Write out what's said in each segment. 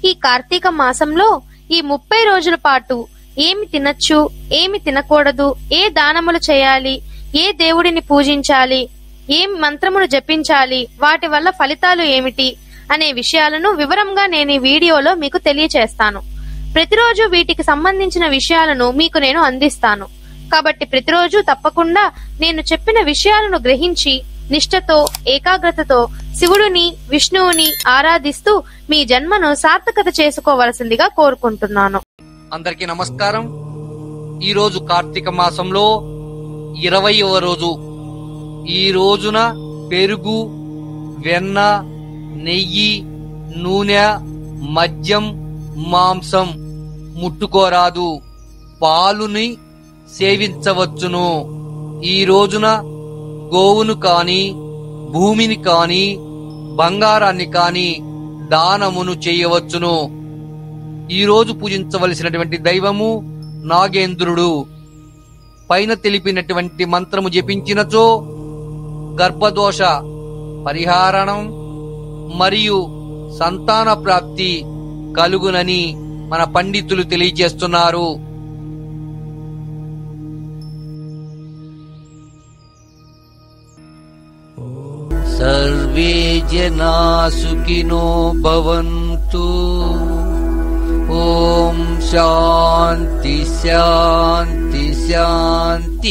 ఈ కార్తీక మాసంలో ఈ ముప్పై రోజుల పాటు ఏమి తినచ్చు ఏమి తినకూడదు ఏ దానములు చేయాలి ఏ దేవుడిని పూజించాలి ఏం మంత్రమును జపించాలి వాటి వల్ల ఫలితాలు ఏమిటి అనే విషయాలను వివరంగా నేను ఈ వీడియోలో మీకు తెలియచేస్తాను ప్రతిరోజు వీటికి సంబంధించిన విషయాలను మీకు నేను అందిస్తాను కాబట్టి ప్రతిరోజు తప్పకుండా నేను చెప్పిన విషయాలను గ్రహించి నిష్ఠతో ఏకాగ్రతతో శివుడిని విష్ణువుని ఆరాధిస్తూ మీ జన్మను సార్థకత చేసుకోవలసిందిగా కోరుకుంటున్నాను అందరికీ నమస్కారం ఈ రోజు కార్తీక మాసంలో ఇరవయవ రోజు ఈ రోజున పెరుగు వెన్న నెయ్యి నూనె మద్యం మాంసం ముట్టుకోరాదు పాలుని సేవించవచ్చును ఈ రోజున గోవును కాని భూమిని కాని బంగారాన్ని కాని దానమును చేయవచ్చును ఈ రోజు పూజించవలసినటువంటి దైవము నాగేంద్రుడు పైన తెలిపినటువంటి మంత్రము జపించినచో గర్భదోష పరిహారణం మరియు సంతాన ప్రాప్తి కలుగునని మన పండితులు తెలియజేస్తున్నారు సర్వే జనా సుఖినో భవంతు ఓం శాంతి శాంతి శాంతి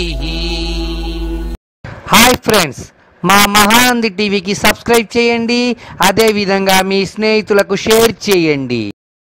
హాయ్ ఫ్రెండ్స్ మా మహానంది టీవీకి సబ్స్క్రైబ్ చేయండి అదేవిధంగా మీ స్నేహితులకు షేర్ చేయండి